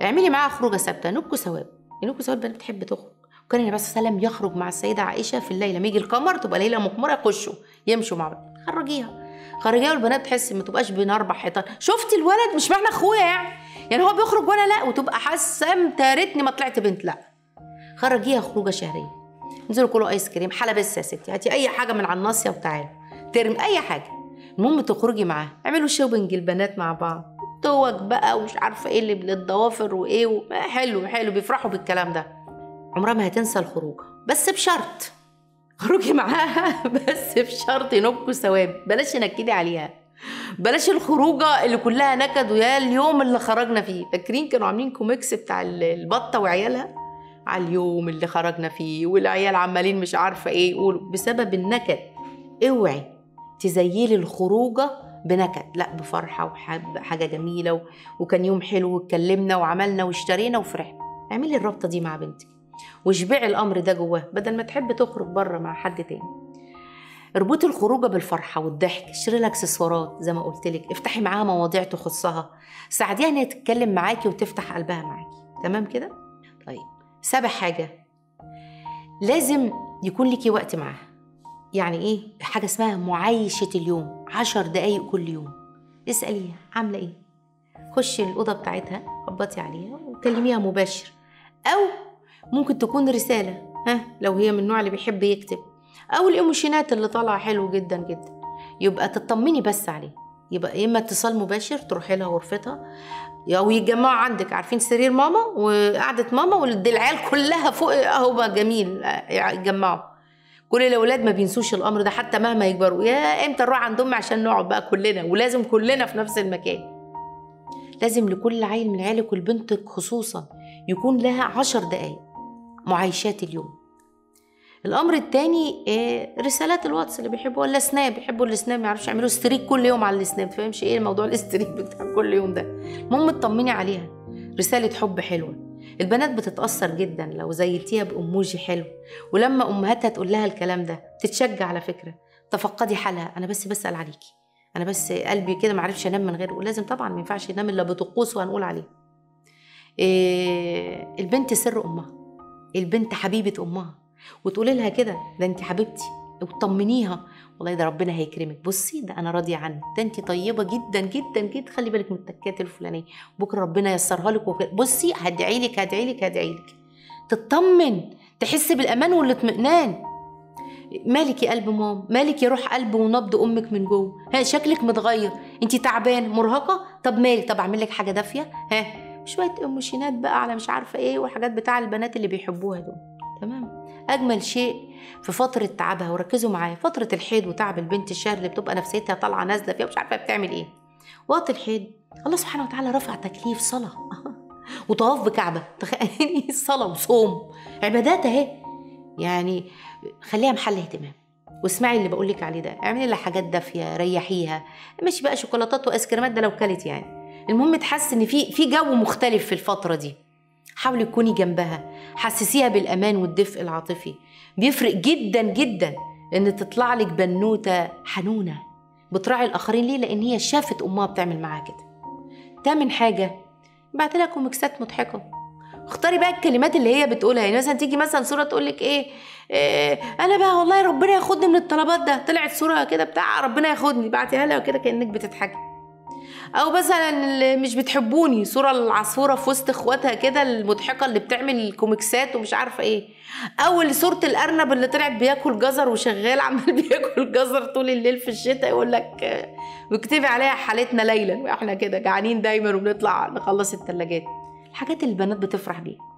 اعملي معاها خروجه ثابته نبكوا ثواب نبكوا ثواب البنات بتحب تخرج وكان النبي صلى الله عليه وسلم يخرج مع السيده عائشه في الليل لما يجي القمر تبقى ليله مقمره يخشوا يمشوا مع بعض خرجيها خرجيها والبنات تحس ما تبقاش بين اربع حيطان شفتي الولد مش معنى اخويا يعني يعني هو بيخرج وانا لا وتبقى حاسه انت يا ريتني ما طلعت بنت لا خرجيها خروجه شهريه انزلوا كلوا ايس كريم حلا بس يا ستي هاتي اي حاجه من على الناصيه وتعالوا ترم اي حاجه المهم تخرجي معاها اعملوا شوبنج البنات مع بعض توج بقى ومش عارفه ايه اللي للضوافر وايه و... حلو حلو بيفرحوا بالكلام ده عمرها ما هتنسى الخروج بس بشرط خروجي معاها بس بشرط ينبكوا ثواب بلاش نكدي عليها بلاش الخروجه اللي كلها نكد ويا اليوم اللي خرجنا فيه فاكرين كانوا عاملين كوميكس بتاع البطه وعيالها على اليوم اللي خرجنا فيه والعيال عمالين مش عارفه ايه يقولوا بسبب النكد اوعي تزيلي الخروجه بنكد لا بفرحه وحاجه جميله و... وكان يوم حلو واتكلمنا وعملنا واشترينا وفرحنا اعملي الرابطه دي مع بنتك واشبعي الامر ده جواه بدل ما تحب تخرج بره مع حد تاني اربطي الخروجه بالفرحه والضحك اشتري لها اكسسوارات زي ما قلت لك افتحي معاها مواضيع تخصها ساعديها ان هي تتكلم معاكي وتفتح قلبها معاكي تمام كده طيب سابع حاجه لازم يكون ليكي وقت معاها يعني ايه حاجه اسمها معايشه اليوم عشر دقايق كل يوم اساليها عامله ايه خشي الاوضه بتاعتها خبطي عليها وكلميها مباشر او ممكن تكون رساله ها لو هي من النوع اللي بيحب يكتب او الايموشنات اللي طالعه حلو جدا جدا يبقى تطمني بس عليه يبقى يا اما اتصال مباشر تروحي لها غرفتها او يتجمعوا عندك عارفين سرير ماما وقعده ماما والعيال كلها فوق اهو بقى جميل يتجمعوا كل الاولاد ما بينسوش الامر ده حتى مهما يكبروا يا امتى نروح عند امي عشان نقعد بقى كلنا ولازم كلنا في نفس المكان لازم لكل عيل من عيالك ولبنتك خصوصا يكون لها عشر دقايق معايشات اليوم الامر التاني إيه رسالات الواتس اللي بيحبوا ولا سناب بيحبوا السناب ما يعرفش يعملوا ستريك كل يوم على السناب تفهمش ايه الموضوع الاستريك بتاع كل يوم ده المهم تطمني عليها رساله حب حلوه البنات بتتاثر جدا لو زيتيها باموجي حلو ولما امهاتها تقول لها الكلام ده تتشجع على فكره تفقدي حالها انا بس بسال عليكي انا بس قلبي كده ما عرفش انام من غير ولازم طبعا ما ينفعش ينام الا بطقوس وهنقول عليه إيه البنت سر امها البنت حبيبه امها وتقولي لها كده ده انت حبيبتي وتطمنيها والله ده ربنا هيكرمك بصي ده انا راضيه عنك ده انت طيبه جدا جدا جدا خلي بالك من التكات الفلانيه بكره ربنا ييسرها لك وكده بصي هدعي لك هدعي لك هدعي لك تطمن تحس بالامان والاطمئنان مالك يا قلب مام مالك يا روح قلب ونبض امك من جوه ها شكلك متغير انت تعبان مرهقه طب مالك طب اعمل لك حاجه دافيه ها شويه ايموشنات بقى على مش عارفه ايه والحاجات بتاع البنات اللي بيحبوها دول تمام اجمل شيء في فتره تعبها وركزوا معايا فتره الحيض وتعب البنت الشهر اللي بتبقى نفسيتها طالعه نازله فيها مش عارفه بتعمل ايه وقت الحيض الله سبحانه وتعالى رفع تكليف صلاه وطواف بكعبه تخيلي صلاه وصوم عبادات اهي يعني خليها محل اهتمام واسمعي اللي بقول لك عليه ده اعملي لها حاجات دافيه ريحيها مش بقى شوكولاتات وايس كريمات ده لو كلت يعني المهم تحس ان في في جو مختلف في الفتره دي حاولي تكوني جنبها حسسيها بالامان والدفء العاطفي بيفرق جدا جدا ان تطلع لك بنوته حنونه بتراعي الاخرين ليه لان هي شافت امها بتعمل معاها كده تامن حاجه بعت لها كوميكسات مضحكه اختاري بقى الكلمات اللي هي بتقولها يعني مثلا تيجي مثلا صوره تقول لك ايه, إيه انا بقى والله ربنا ياخدني من الطلبات ده طلعت صوره كده بتاع ربنا ياخدني بعتيها لها كده كانك بتضحكي او مثلا اللي مش بتحبوني صوره العصفوره في وسط اخواتها كده المضحكه اللي بتعمل كوميكسات ومش عارفه ايه او صوره الارنب اللي طلعت بياكل جزر وشغال عمال بياكل جزر طول الليل في الشتاء يقول لك واكتبي عليها حالتنا ليلا واحنا كده جعانين دايما وبنطلع نخلص الثلاجات الحاجات اللي البنات بتفرح بيها